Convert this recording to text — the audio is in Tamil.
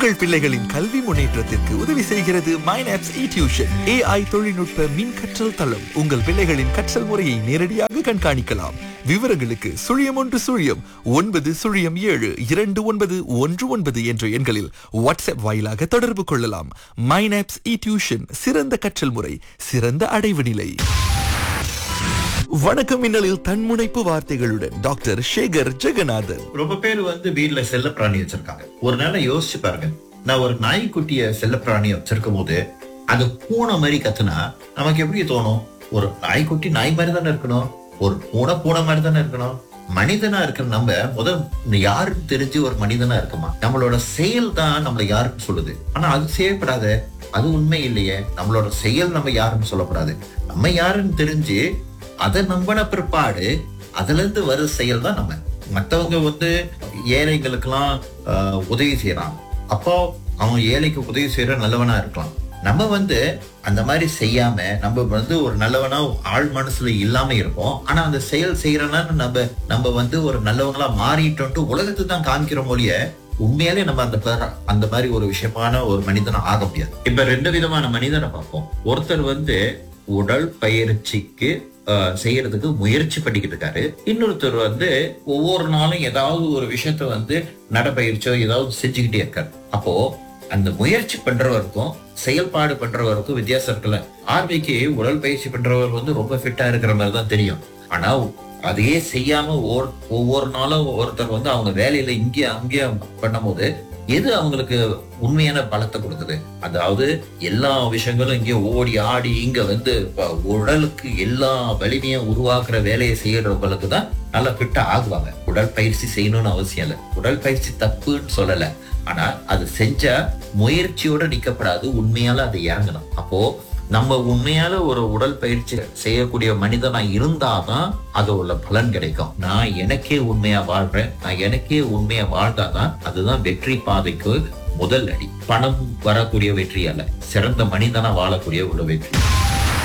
உங்கள் பிள்ளைகளின் கல்வி முன்னேற்றத்திற்கு உதவி செய்கிறது மைனாப்ஸ் இ டியூஷன் ஏஐ தொழில்நுட்ப மின் கற்றல் தளம் உங்கள் பிள்ளைகளின் கற்றல் முறையை நேரடியாக கண்காணிக்கலாம் விவரங்களுக்கு சுழியம் ஒன்று சுழியம் ஒன்பது சுழியம் ஏழு இரண்டு ஒன்பது ஒன்று ஒன்பது என்ற எண்களில் வாட்ஸ்அப் வாயிலாக தொடர்பு கொள்ளலாம் மைனாப்ஸ் இ டியூஷன் சிறந்த கற்றல் முறை சிறந்த அடைவு நிலை வணக்கம் மின்னலில் தன்முனைப்பு வார்த்தைகளுடன் டாக்டர் சேகர் ஜெகநாதன் ரொம்ப பேர் வந்து வீட்ல செல்ல பிராணி வச்சிருக்காங்க ஒரு நாள் யோசிச்சு பாருங்க நான் ஒரு நாய்க்குட்டிய செல்ல பிராணி வச்சிருக்கும் போது அது பூனை மாதிரி கத்துனா நமக்கு எப்படி தோணும் ஒரு நாய்க்குட்டி நாய் மாதிரி தானே இருக்கணும் ஒரு பூனை பூனை மாதிரி தானே இருக்கணும் மனிதனா இருக்கிற நம்ம முதல் யாருன்னு தெரிஞ்சு ஒரு மனிதனா இருக்குமா நம்மளோட செயல் தான் நம்மள யாருன்னு சொல்லுது ஆனா அது செய்யப்படாத அது உண்மை இல்லையே நம்மளோட செயல் நம்ம யாருன்னு சொல்லக்கூடாது நம்ம யாருன்னு தெரிஞ்சு அதை நம்பின பிற்பாடு அதுல இருந்து வர செயல் தான் நம்ம மத்தவங்க வந்து ஏழைகளுக்கெல்லாம் ஆஹ், உதவி செய்யறாங்க அப்போ அவன் ஏழைக்கு உதவி செய்யற நல்லவனா இருக்கலாம் நம்ம வந்து அந்த மாதிரி செய்யாம நம்ம வந்து ஒரு நல்லவனா ஆள் மனசுல இல்லாம இருப்போம் ஆனா அந்த செயல் செய்யறனா நம்ம நம்ம வந்து ஒரு நல்லவங்களா மாறிட்டோம்ட்டு உலகத்துக்கு தான் காமிக்கிற மொழிய உண்மையாலே நம்ம அந்த பேர- அந்த மாதிரி ஒரு விஷயமான ஒரு மனிதனா ஆக முடியாது இப்ப ரெண்டு விதமான மனிதனை பார்ப்போம் ஒருத்தர் வந்து உடல் பயிற்சிக்கு ஆஹ், செய்யறதுக்கு முயற்சி பண்ணிக்கிட்டு இருக்காரு இன்னொருத்தர் வந்து ஒவ்வொரு நாளும் ஏதாவது ஒரு விஷயத்த வந்து நடப்பயிற்சியோ ஏதாவது செஞ்சுக்கிட்டே இருக்காரு அப்போ அந்த முயற்சி பண்றவருக்கும் செயல்பாடு பண்றவருக்கும் வித்தியாசம் இருக்குல்ல ஆர்மிக்கு உடல் பயிற்சி பண்றவர் வந்து ரொம்ப ஃபிட்டா இருக்கிற மாதிரி தான் தெரியும் ஆனா அதையே செய்யாம ஒவ்வொரு ஒவ்வொரு நாளும் ஒருத்தர் வந்து அவங்க வேலையில இங்கே அங்கேயே பண்ணும்போது எது அவங்களுக்கு உண்மையான பலத்தை கொடுக்குது அதாவது எல்லா விஷயங்களும் இங்கே ஓடி ஆடி இங்க வந்து ப- உடலுக்கு எல்லா வலிமையும் உருவாக்குற வேலையை செய்யறவங்களுக்கு தான் நல்லா ஃபிட்டா ஆகுவாங்க உடல் பயிற்சி செய்யணும்னு அவசியம் இல்லை உடல் பயிற்சி தப்புன்னு சொல்லல ஆனா அது செஞ்சா முயற்சியோட நிக்கப்படாது உண்மையால அது இறங்கணும் அப்போ நம்ம உண்மையால ஒரு உடல் பயிற்சி செய்யக்கூடிய மனிதனா இருந்தாதான் அது உள்ள பலன் கிடைக்கும் நான் எனக்கே உண்மையா வாழ்றேன் நான் எனக்கே உண்மையா வாழ்ந்தாதான் அதுதான் வெற்றி பாதைக்கு முதல் அடி பணம் வரக்கூடிய வெற்றி அல்ல சிறந்த மனிதனா வாழக்கூடிய ஒரு வெற்றி